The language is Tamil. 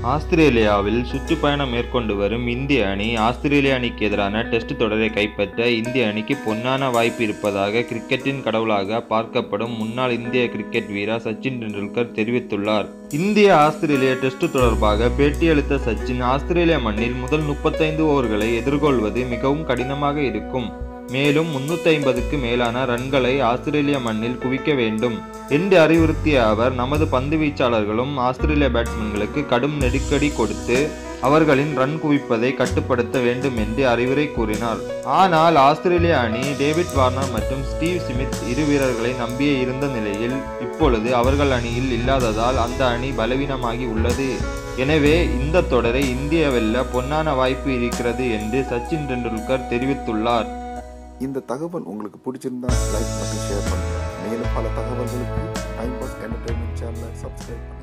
ஆஸ்திரேலியாவில் சுற்றுப்பயணம் மேற்கொண்டு வரும் இந்திய அணி ஆஸ்திரேலிய அணிக்கு எதிரான டெஸ்ட் தொடரை கைப்பற்ற இந்திய அணிக்கு பொன்னான வாய்ப்பு இருப்பதாக கிரிக்கெட்டின் கடவுளாக பார்க்கப்படும் முன்னாள் இந்திய கிரிக்கெட் வீரர் சச்சின் டெண்டுல்கர் தெரிவித்துள்ளார் இந்திய ஆஸ்திரேலிய டெஸ்ட் தொடர்பாக பேட்டியளித்த சச்சின் ஆஸ்திரேலிய மண்ணில் முதல் முப்பத்தைந்து ஓவர்களை எதிர்கொள்வது மிகவும் கடினமாக இருக்கும் மேலும் முன்னூத்தி ஐம்பதுக்கு மேலான ரன்களை ஆஸ்திரேலிய மண்ணில் குவிக்க வேண்டும் என்று அறிவுறுத்திய அவர் நமது பந்து வீச்சாளர்களும் ஆஸ்திரேலிய பேட்ஸ்மேன்களுக்கு கடும் நெருக்கடி கொடுத்து அவர்களின் ரன் குவிப்பதை கட்டுப்படுத்த வேண்டும் என்று அறிவுரை கூறினார் ஆனால் ஆஸ்திரேலிய அணி டேவிட் வார்னர் மற்றும் ஸ்டீவ் ஸ்மித் இரு வீரர்களை நம்பியே இருந்த நிலையில் இப்பொழுது அவர்கள் அணியில் இல்லாததால் அந்த அணி பலவீனமாகி உள்ளது எனவே இந்த தொடரை இந்திய வெல்ல பொன்னான வாய்ப்பு இருக்கிறது என்று சச்சின் டெண்டுல்கர் தெரிவித்துள்ளார் இந்த தகவல் உங்களுக்கு பிடிச்சிருந்தா லைக் பண்ணி ஷேர் பண்ணுங்க மேலும் பல தகவல்களுக்கு டைம் பாஸ் என்டர்டைன்மெண்ட் சேனலை சப்ஸ்கிரைப் பண்ணுங்க